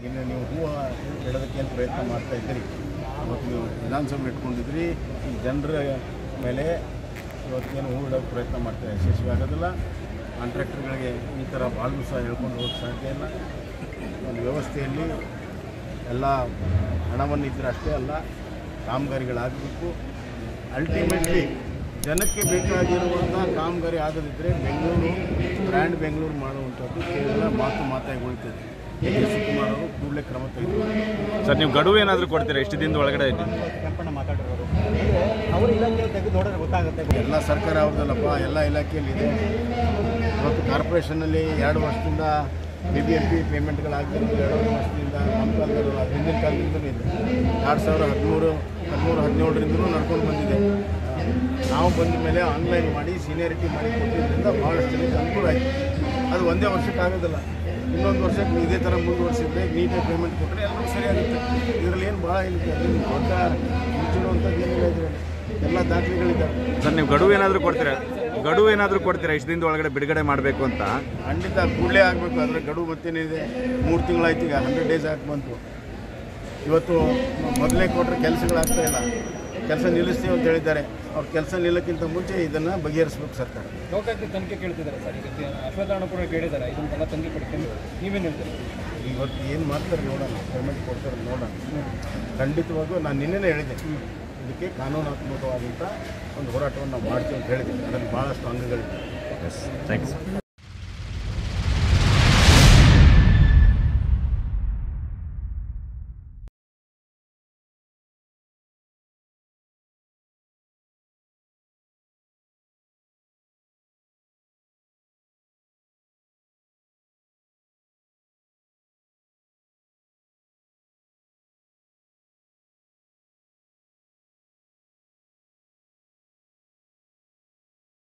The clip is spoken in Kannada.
ಇನ್ನು ನೀವು ಹೂವು ಇಡೋದಕ್ಕೆ ಏನು ಪ್ರಯತ್ನ ಮಾಡ್ತಾ ಇದ್ದೀರಿ ಇವತ್ತು ನೀವು ವಿಧಾನಸಭೆ ಇಟ್ಕೊಂಡಿದ್ರಿ ಈ ಜನರ ಮೇಲೆ ಇವತ್ತೇನು ಹೂ ಇಡೋಕ್ಕೆ ಪ್ರಯತ್ನ ಮಾಡ್ತಾ ಯಶಸ್ವಿ ಆಗೋದಿಲ್ಲ ಕಾಂಟ್ರಾಕ್ಟರ್ಗಳಿಗೆ ಈ ಥರ ಭಾಳ ದಿವಸ ಹೇಳ್ಕೊಂಡು ಹೋಗೋಕ್ಕೆ ಸಾಧ್ಯ ಇಲ್ಲ ಒಂದು ವ್ಯವಸ್ಥೆಯಲ್ಲಿ ಎಲ್ಲ ಹಣವನ್ನು ಇದ್ದರೆ ಅಷ್ಟೇ ಅಲ್ಲ ಕಾಮಗಾರಿಗಳಾಗಬೇಕು ಅಲ್ಟಿಮೇಟ್ಲಿ ಜನಕ್ಕೆ ಬೇಕಾಗಿರುವಂಥ ಕಾಮಗಾರಿ ಆಗದಿದ್ದರೆ ಬೆಂಗಳೂರು ಬ್ರ್ಯಾಂಡ್ ಬೆಂಗಳೂರು ಮಾಡುವಂಥದ್ದು ಕೇವಲ ಮಾತು ಮಾತಾಗಿ ಉಳಿತದೆ ಡಿ ಕೆ ಶಿವಕುಮಾರ್ ಅವರು ಕೂಡಲೇ ಕ್ರಮ ತೆಗೆದುಕೊಳ್ಳಬೇಕು ಸರ್ ನೀವು ಗಡುವು ಏನಾದರೂ ಕೊಡ್ತೀರಾ ಎಷ್ಟು ದಿನದ ಒಳಗಡೆ ಕೆಂಪಣ್ಣ ಮಾತಾಡಿರೋದು ಅವ್ರ ಇಲಾಖೆ ತೆಗೆದು ನೋಡಿದ್ರೆ ಗೊತ್ತಾಗುತ್ತೆ ಎಲ್ಲ ಸರ್ಕಾರ ಅವ್ರದ್ದಲ್ಲಪ್ಪ ಎಲ್ಲ ಇಲಾಖೆಯಲ್ಲಿದೆ ಇವತ್ತು ಕಾರ್ಪೊರೇಷನ್ನಲ್ಲಿ ಎರಡು ವರ್ಷದಿಂದ ಬಿ ಬಿ ಎಂ ಪಿ ಪೇಮೆಂಟ್ಗಳಾಗ್ತಿರೋದು ಎರಡೂವರೆ ವರ್ಷದಿಂದ ನಮ್ಮ ಕಾಲದಲ್ಲ ಹಿಂದಿನ ಕಾಲದಿಂದಲೂ ಇದೆ ಎರಡು ಸಾವಿರ ಹದಿಮೂರು ಹದಿಮೂರು ಹದಿನೇಳರಿಂದಲೂ ನಡ್ಕೊಂಡು ಬಂದಿದೆ ನಾವು ಬಂದ ಮೇಲೆ ಆನ್ಲೈನ್ ಮಾಡಿ ಸೀನಿಯರಿಟಿ ಮಾಡಿ ಕೊಟ್ಟಿದ್ದರಿಂದ ಭಾಳಷ್ಟು ಜನಕ್ಕೆ ಅನುಕೂಲ ಆಯಿತು ಅದು ಒಂದೇ ವರ್ಷಕ್ಕೆ ಆಗೋದಿಲ್ಲ ಇನ್ನೊಂದು ವರ್ಷಕ್ಕೆ ಇದೇ ಥರ ಮುಂದುವರಿಸಿದ್ರೆ ನೀಟಾಗಿ ಪೇಮೆಂಟ್ ಕೊಟ್ಟರೆ ಎಲ್ಲರೂ ಸರಿಯಾಗುತ್ತೆ ಇದರಲ್ಲಿ ಏನು ಭಾಳ ಏನಿದೆ ಅದೇನು ದೊಡ್ಡ ಮುಚ್ಚಿಡುವಂಥದ್ದು ಏನಿಲ್ಲ ಇದರಲ್ಲಿ ಎಲ್ಲ ದಾಖಲೆಗಳಿದ್ದಾವೆ ಸರ್ ನೀವು ಗಡುವು ಏನಾದರೂ ಕೊಡ್ತೀರಾ ಗಡುವು ಏನಾದರೂ ಕೊಡ್ತೀರಾ ಇಷ್ಟು ದಿನದ ಒಳಗಡೆ ಬಿಡುಗಡೆ ಮಾಡಬೇಕು ಅಂತ ಖಂಡಿತ ಕೂಡಲೇ ಆಗಬೇಕು ಅದರ ಗಡುವು ಮತ್ತೇನಿದೆ ಮೂರು ತಿಂಗಳಾಯ್ತು ಈಗ ಹಂಡ್ರೆಡ್ ಡೇಸ್ ಆಗಿ ಬಂತು ಇವತ್ತು ಮೊದಲೇ ಕೊಟ್ಟರೆ ಕೆಲಸಗಳಾಗ್ತಾ ಇಲ್ಲ ಕೆಲಸ ನಿಲ್ಲಿಸ್ತೀವಿ ಅಂತ ಹೇಳಿದ್ದಾರೆ ಅವ್ರ ಕೆಲಸ ನಿಲ್ಲಕ್ಕಿಂತ ಮುಂಚೆ ಇದನ್ನು ಬಗೆಹರಿಸ್ಬೇಕು ಸರ್ಕಾರ ಲೋಕಾಯುಕ್ತ ತನಿಖೆ ಕೇಳ್ತಿದ್ದಾರೆ ಸರ್ ಈಗ ಅಶ್ವತ್ಥಾರಣ ಕೂಡ ಕೇಳಿದ್ದಾರೆ ಇದನ್ನೆಲ್ಲ ತನಿಖೆ ಪಡ್ಕೊಂಡು ನೀವೇನು ಹೇಳ್ತೀರಿ ಇವತ್ತು ಏನು ಮಾಡ್ತಾರೆ ನೋಡೋಣ ಪೇಮೆಂಟ್ ಕೊಡ್ತಾರೆ ನೋಡೋಣ ಖಂಡಿತವಾಗೂ ನಾನು ನಿನ್ನೆನೇ ಹೇಳಿದೆ ಇದಕ್ಕೆ ಕಾನೂನಾತ್ಮಕವಾದಂಥ ಒಂದು ಹೋರಾಟವನ್ನು ನಾವು ಮಾಡ್ತೀವಿ ಅಂತ ಹೇಳಿದೆ ಅದರಲ್ಲಿ ಭಾಳಷ್ಟು ಅಂಗಗಳಿವೆ ಎಸ್ ಥ್ಯಾಂಕ್ಸ್